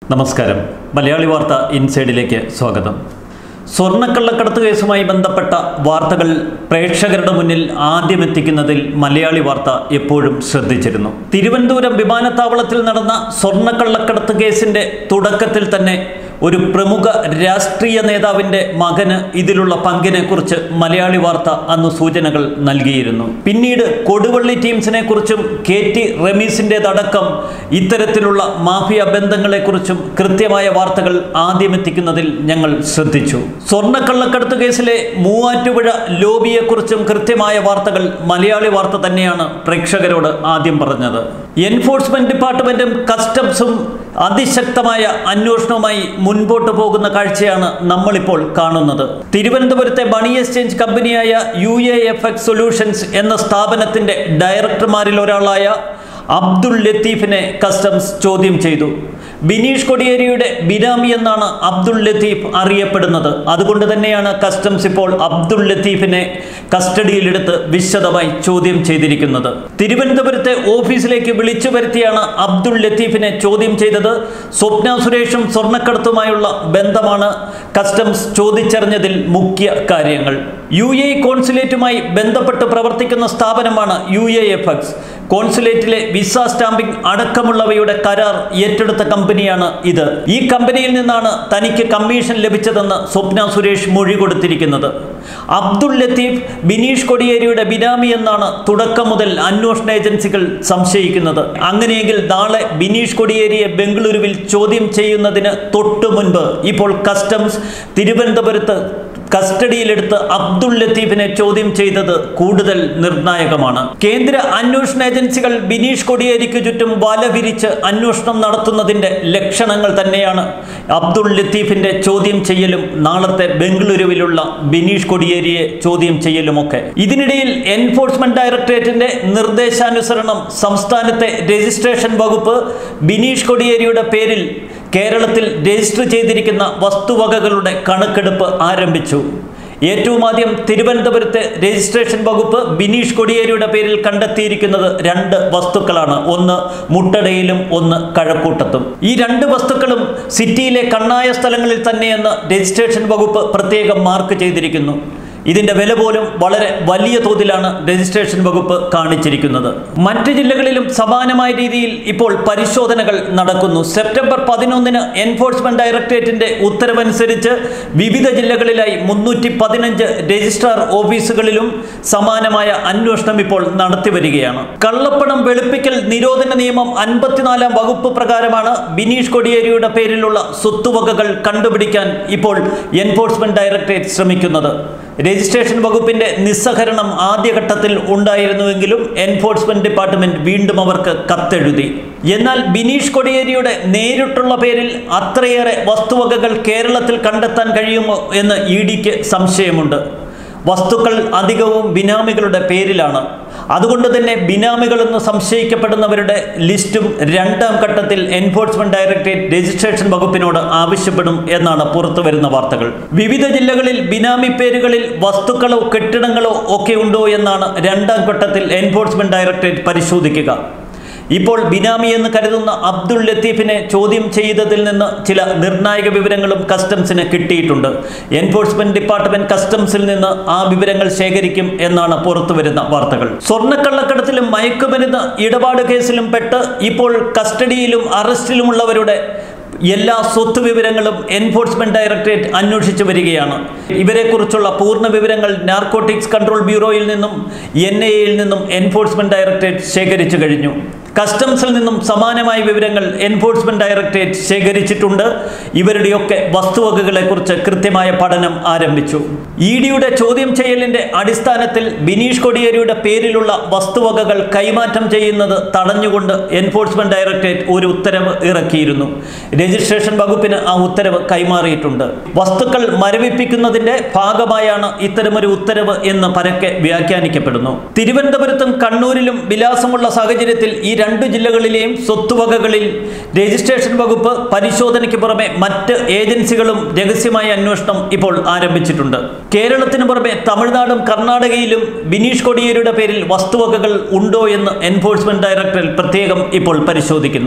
നമസ്കാരം മലയാളി വാർത്ത ഇൻസൈഡിലേക്ക് സ്വാഗതം സ്വർണ്ണക്കള്ളക്കടത്ത് കേസുമായി ബന്ധപ്പെട്ട വാർത്തകൾ പ്രേക്ഷകരുടെ മുന്നിൽ ആദ്യം എത്തിക്കുന്നതിൽ മലയാളി വാർത്ത എപ്പോഴും ശ്രദ്ധിച്ചിരുന്നു തിരുവനന്തപുരം വിമാനത്താവളത്തിൽ നടന്ന സ്വർണ്ണക്കള്ളക്കടത്ത് കേസിന്റെ തുടക്കത്തിൽ തന്നെ ഒരു പ്രമുഖ രാഷ്ട്രീയ നേതാവിന്റെ മകന് ഇതിലുള്ള പങ്കിനെ കുറിച്ച് മലയാളി വാർത്ത അന്ന് സൂചനകൾ നൽകിയിരുന്നു പിന്നീട് കൊടുവള്ളി ടീംസിനെ കുറിച്ചും കെ ടി റമീസിൻ്റെതടക്കം ഇത്തരത്തിലുള്ള മാഫിയ ബന്ധങ്ങളെക്കുറിച്ചും കൃത്യമായ വാർത്തകൾ ആദ്യം എത്തിക്കുന്നതിൽ ഞങ്ങൾ ശ്രദ്ധിച്ചു സ്വർണ്ണക്കള്ളക്കടത്ത് കേസിലെ മൂവാറ്റുപുഴ ലോബിയെക്കുറിച്ചും കൃത്യമായ വാർത്തകൾ മലയാളി വാർത്ത തന്നെയാണ് പ്രേക്ഷകരോട് ആദ്യം പറഞ്ഞത് എൻഫോഴ്സ്മെന്റ് ഡിപ്പാർട്ട്മെന്റും കസ്റ്റംസും അതിശക്തമായ അന്വേഷണവുമായി മുൻപോട്ട് പോകുന്ന കാഴ്ചയാണ് നമ്മളിപ്പോൾ കാണുന്നത് തിരുവനന്തപുരത്തെ മണി എക്സ്ചേഞ്ച് കമ്പനിയായ U A F X solutions എന്ന സ്ഥാപനത്തിന്റെ ഡയറക്ടർമാരിൽ ഒരാളായ അബ്ദുൾ ലത്തീഫിനെ കസ്റ്റംസ് ചോദ്യം ചെയ്തു ബിനീഷ് കൊടിയേരിയുടെ ബിനാമി എന്നാണ് അബ്ദുൾ ലത്തീഫ് അറിയപ്പെടുന്നത് അതുകൊണ്ട് തന്നെയാണ് കസ്റ്റംസ് ഇപ്പോൾ അബ്ദുൾ ലത്തീഫിനെ കസ്റ്റഡിയിലെടുത്ത് വിശദമായി ചോദ്യം ചെയ്തിരിക്കുന്നത് തിരുവനന്തപുരത്തെ ഓഫീസിലേക്ക് വിളിച്ചു വരുത്തിയാണ് അബ്ദുൾ ലത്തീഫിനെ ചോദ്യം ചെയ്തത് സ്വപ്ന സുരേഷും സ്വർണ്ണക്കടത്തുമായുള്ള ബന്ധമാണ് കസ്റ്റംസ് ചോദിച്ചറിഞ്ഞതിൽ മുഖ്യ കാര്യങ്ങൾ യു എ കോൺസുലേറ്റുമായി ബന്ധപ്പെട്ട് പ്രവർത്തിക്കുന്ന സ്ഥാപനമാണ് യു എ എഫ് എക്സ് കോൺസുലേറ്റിലെ വിസ സ്റ്റാമ്പിംഗ് അടക്കമുള്ളവയുടെ കരാർ ഏറ്റെടുത്ത കമ്പനിയാണ് ഇത് ഈ കമ്പനിയിൽ നിന്നാണ് തനിക്ക് കമ്മീഷൻ ലഭിച്ചതെന്ന് സ്വപ്ന സുരേഷ് മൊഴി കൊടുത്തിരിക്കുന്നത് അബ്ദുൾ ലത്തീഫ് ബിനീഷ് കൊടിയേരിയുടെ ബിനാമി എന്നാണ് തുടക്കം മുതൽ അന്വേഷണ ഏജൻസികൾ സംശയിക്കുന്നത് അങ്ങനെയെങ്കിൽ നാളെ ബിനീഷ് കൊടിയേരിയെ ബംഗളൂരുവിൽ ചോദ്യം ചെയ്യുന്നതിന് തൊട്ടു മുൻപ് ഇപ്പോൾ കസ്റ്റംസ് തിരുവനന്തപുരത്ത് കസ്റ്റഡിയിലെടുത്ത് അബ്ദുൾ ലത്തീഫിനെ ചോദ്യം ചെയ്തത് കൂടുതൽ നിർണായകമാണ് കേന്ദ്ര അന്വേഷണ ഏജൻസികൾ ബിനീഷ് കൊടിയേരിക്ക് ചുറ്റും വല വിരിച്ച് അന്വേഷണം നടത്തുന്നതിന്റെ ലക്ഷണങ്ങൾ തന്നെയാണ് അബ്ദുൾ ലത്തീഫിന്റെ ചോദ്യം ചെയ്യലും നാളത്തെ ബംഗളൂരുവിലുള്ള ബിനീഷ് കൊടിയേരിയെ ചോദ്യം ചെയ്യലുമൊക്കെ ഇതിനിടയിൽ എൻഫോഴ്സ്മെന്റ് ഡയറക്ടറേറ്റിന്റെ നിർദ്ദേശാനുസരണം സംസ്ഥാനത്തെ രജിസ്ട്രേഷൻ വകുപ്പ് ബിനീഷ് കൊടിയേരിയുടെ പേരിൽ കേരളത്തിൽ രജിസ്റ്റർ ചെയ്തിരിക്കുന്ന വസ്തുവകകളുടെ കണക്കെടുപ്പ് ആരംഭിച്ചു ഏറ്റവും ആദ്യം തിരുവനന്തപുരത്തെ രജിസ്ട്രേഷൻ വകുപ്പ് ബിനീഷ് കൊടിയേരിയുടെ പേരിൽ കണ്ടെത്തിയിരിക്കുന്നത് രണ്ട് വസ്തുക്കളാണ് ഒന്ന് മുട്ടടയിലും ഒന്ന് കഴക്കൂട്ടത്തും ഈ രണ്ട് വസ്തുക്കളും സിറ്റിയിലെ കണ്ണായ സ്ഥലങ്ങളിൽ തന്നെയെന്ന് രജിസ്ട്രേഷൻ വകുപ്പ് പ്രത്യേകം മാർക്ക് ചെയ്തിരിക്കുന്നു ഇതിന്റെ വില പോലും വളരെ വലിയ തോതിലാണ് രജിസ്ട്രേഷൻ വകുപ്പ് കാണിച്ചിരിക്കുന്നത് മറ്റ് ജില്ലകളിലും സമാനമായ രീതിയിൽ ഇപ്പോൾ പരിശോധനകൾ നടക്കുന്നു സെപ്റ്റംബർ പതിനൊന്നിന് എൻഫോഴ്സ്മെന്റ് ഡയറക്ടറേറ്റിന്റെ ഉത്തരവനുസരിച്ച് വിവിധ ജില്ലകളിലായി മുന്നൂറ്റി പതിനഞ്ച് രജിസ്ട്രാർ ഓഫീസുകളിലും സമാനമായ അന്വേഷണം ഇപ്പോൾ നടത്തി വരികയാണ് കള്ളപ്പണം വെളുപ്പിക്കൽ നിരോധന നിയമം അൻപത്തിനാലാം വകുപ്പ് പ്രകാരമാണ് ബിനീഷ് കൊടിയേരിയുടെ പേരിലുള്ള സ്വത്തുവകകൾ കണ്ടുപിടിക്കാൻ ഇപ്പോൾ എൻഫോഴ്സ്മെന്റ് ഡയറക്ടറേറ്റ് ശ്രമിക്കുന്നത് രജിസ്ട്രേഷൻ വകുപ്പിന്റെ നിസ്സഹരണം ആദ്യഘട്ടത്തിൽ ഉണ്ടായിരുന്നുവെങ്കിലും എൻഫോഴ്സ്മെന്റ് ഡിപ്പാർട്ട്മെന്റ് വീണ്ടും അവർക്ക് കത്തെഴുതി എന്നാൽ ബിനീഷ് കൊടിയേരിയുടെ നേരിട്ടുള്ള പേരിൽ അത്രയേറെ വസ്തുവകകൾ കേരളത്തിൽ കണ്ടെത്താൻ കഴിയുമോ എന്ന് ഇ ഡിക്ക് സംശയമുണ്ട് വസ്തുക്കൾ അധികവും ബിനാമികളുടെ പേരിലാണ് അതുകൊണ്ട് തന്നെ ബിനാമികളെന്ന് സംശയിക്കപ്പെടുന്നവരുടെ ലിസ്റ്റും രണ്ടാം ഘട്ടത്തിൽ എൻഫോഴ്സ്മെന്റ് ഡയറക്ടറേറ്റ് രജിസ്ട്രേഷൻ വകുപ്പിനോട് ആവശ്യപ്പെടും എന്നാണ് പുറത്തു വരുന്ന വാർത്തകൾ വിവിധ ജില്ലകളിൽ ബിനാമി പേരുകളിൽ വസ്തുക്കളോ കെട്ടിടങ്ങളോ ഒക്കെ ഉണ്ടോ എന്നാണ് രണ്ടാം ഘട്ടത്തിൽ എൻഫോഴ്സ്മെന്റ് ഡയറക്ടറേറ്റ് പരിശോധിക്കുക ഇപ്പോൾ ബിനാമി എന്ന് കരുതുന്ന അബ്ദുൾ ലത്തീഫിനെ ചോദ്യം ചെയ്തതിൽ നിന്ന് ചില നിർണായക വിവരങ്ങളും കസ്റ്റംസിന് കിട്ടിയിട്ടുണ്ട് എൻഫോഴ്സ്മെന്റ് ഡിപ്പാർട്ട്മെന്റ് കസ്റ്റംസിൽ നിന്ന് ആ വിവരങ്ങൾ ശേഖരിക്കും എന്നാണ് പുറത്തുവരുന്ന വാർത്തകൾ സ്വർണ്ണക്കള്ളക്കടത്തിലും മയക്കുമരുന്ന് ഇടപാട് കേസിലും പെട്ട് ഇപ്പോൾ കസ്റ്റഡിയിലും അറസ്റ്റിലുമുള്ളവരുടെ എല്ലാ സ്വത്ത് വിവരങ്ങളും എൻഫോഴ്സ്മെന്റ് ഡയറക്ടറേറ്റ് അന്വേഷിച്ചു വരികയാണ് ഇവരെക്കുറിച്ചുള്ള പൂർണ്ണ വിവരങ്ങൾ നാർക്കോട്ടിക്സ് കൺട്രോൾ ബ്യൂറോയിൽ നിന്നും എൻ ഐ എയിൽ നിന്നും എൻഫോഴ്സ്മെന്റ് ഡയറക്ടറേറ്റ് ശേഖരിച്ചു കഴിഞ്ഞു കസ്റ്റംസിൽ നിന്നും സമാനമായ വിവരങ്ങൾ എൻഫോഴ്സ്മെന്റ് ഡയറക്ടറേറ്റ് ശേഖരിച്ചിട്ടുണ്ട് ഇവരുടെയൊക്കെ വസ്തുവകകളെക്കുറിച്ച് കൃത്യമായ പഠനം ആരംഭിച്ചു ഇ ഡിയുടെ ചോദ്യം ചെയ്യലിന്റെ അടിസ്ഥാനത്തിൽ ബിനീഷ് കൊടിയേരിയുടെ പേരിലുള്ള വസ്തുവകകൾ കൈമാറ്റം ചെയ്യുന്നത് തടഞ്ഞുകൊണ്ട് എൻഫോഴ്സ്മെന്റ് ഡയറക്ടറേറ്റ് ഒരു ഉത്തരവ് ഇറക്കിയിരുന്നു രജിസ്ട്രേഷൻ വകുപ്പിന് ആ ഉത്തരവ് കൈമാറിയിട്ടുണ്ട് വസ്തുക്കൾ മരവിപ്പിക്കുന്നതിന്റെ ഭാഗമായാണ് ഇത്തരമൊരു ഉത്തരവ് എന്ന് പരക്കെ വ്യാഖ്യാനിക്കപ്പെടുന്നു തിരുവനന്തപുരത്തും കണ്ണൂരിലും വിലാസമുള്ള സാഹചര്യത്തിൽ ഈ രണ്ടു ജില്ലകളിലെയും സ്വത്തുവകകളിൽ രജിസ്ട്രേഷൻ വകുപ്പ് പരിശോധനയ്ക്ക് പുറമെ മറ്റ് ഏജൻസികളും രഹസ്യമായ അന്വേഷണം ഇപ്പോൾ ആരംഭിച്ചിട്ടുണ്ട് കേരളത്തിന് പുറമെ തമിഴ്നാടും കർണാടകയിലും ബിനീഷ് കൊടിയേരിയുടെ പേരിൽ വസ്തുവകകൾ ഉണ്ടോ എന്ന് എൻഫോഴ്സ്മെന്റ് ഡയറക്ടറേറ്റ് പ്രത്യേകം ഇപ്പോൾ പരിശോധിക്കുന്നു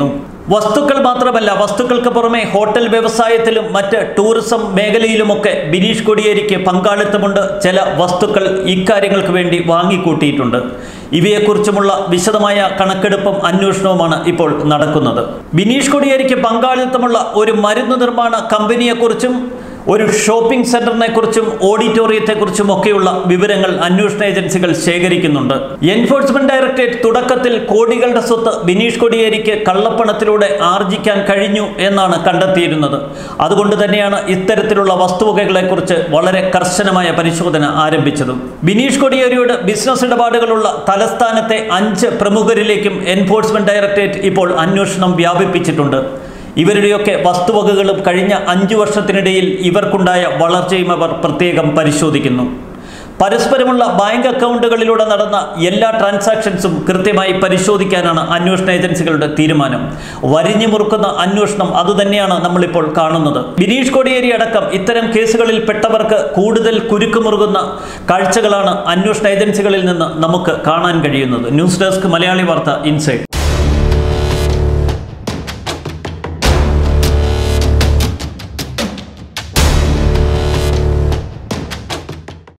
വസ്തുക്കൾ മാത്രമല്ല വസ്തുക്കൾക്ക് പുറമെ ഹോട്ടൽ വ്യവസായത്തിലും മറ്റ് ടൂറിസം മേഖലയിലുമൊക്കെ ബിനീഷ് കൊടിയേരിക്ക് പങ്കാളിത്തമുണ്ട് ചില വസ്തുക്കൾ ഇക്കാര്യങ്ങൾക്ക് വേണ്ടി വാങ്ങിക്കൂട്ടിയിട്ടുണ്ട് ഇവയെക്കുറിച്ചുമുള്ള വിശദമായ കണക്കെടുപ്പും അന്വേഷണവുമാണ് ഇപ്പോൾ നടക്കുന്നത് ബിനീഷ് കൊടിയേരിക്ക് പങ്കാളിത്തമുള്ള ഒരു മരുന്ന് നിർമ്മാണ കമ്പനിയെക്കുറിച്ചും ഒരു ഷോപ്പിംഗ് സെന്ററിനെ കുറിച്ചും ഓഡിറ്റോറിയത്തെക്കുറിച്ചും ഒക്കെയുള്ള വിവരങ്ങൾ അന്വേഷണ ഏജൻസികൾ ശേഖരിക്കുന്നുണ്ട് എൻഫോഴ്സ്മെന്റ് ഡയറക്ടറേറ്റ് തുടക്കത്തിൽ കോടികളുടെ സ്വത്ത് ബിനീഷ് കൊടിയേരിക്ക് കള്ളപ്പണത്തിലൂടെ ആർജിക്കാൻ കഴിഞ്ഞു എന്നാണ് കണ്ടെത്തിയിരുന്നത് അതുകൊണ്ട് തന്നെയാണ് ഇത്തരത്തിലുള്ള വസ്തുവകകളെക്കുറിച്ച് വളരെ കർശനമായ പരിശോധന ആരംഭിച്ചതും ബിനീഷ് കൊടിയേരിയോട് ബിസിനസ് ഇടപാടുകളുള്ള തലസ്ഥാനത്തെ അഞ്ച് പ്രമുഖരിലേക്കും എൻഫോഴ്സ്മെന്റ് ഡയറക്ടറേറ്റ് ഇപ്പോൾ അന്വേഷണം വ്യാപിപ്പിച്ചിട്ടുണ്ട് ഇവരുടെയൊക്കെ വസ്തുവകകളും കഴിഞ്ഞ അഞ്ചു വർഷത്തിനിടയിൽ ഇവർക്കുണ്ടായ വളർച്ചയും അവർ പ്രത്യേകം പരിശോധിക്കുന്നു പരസ്പരമുള്ള ബാങ്ക് അക്കൗണ്ടുകളിലൂടെ നടന്ന എല്ലാ ട്രാൻസാക്ഷൻസും കൃത്യമായി പരിശോധിക്കാനാണ് അന്വേഷണ ഏജൻസികളുടെ തീരുമാനം വരിഞ്ഞു മുറുക്കുന്ന അന്വേഷണം അതുതന്നെയാണ് നമ്മളിപ്പോൾ കാണുന്നത് ബിനീഷ് കോടിയേരി അടക്കം ഇത്തരം കേസുകളിൽ പെട്ടവർക്ക് കൂടുതൽ കുരുക്കുമുറുകുന്ന കാഴ്ചകളാണ് അന്വേഷണ ഏജൻസികളിൽ നിന്ന് നമുക്ക് കാണാൻ കഴിയുന്നത് ന്യൂസ് ഡെസ്ക് മലയാളി വാർത്ത ഇൻസൈഡ്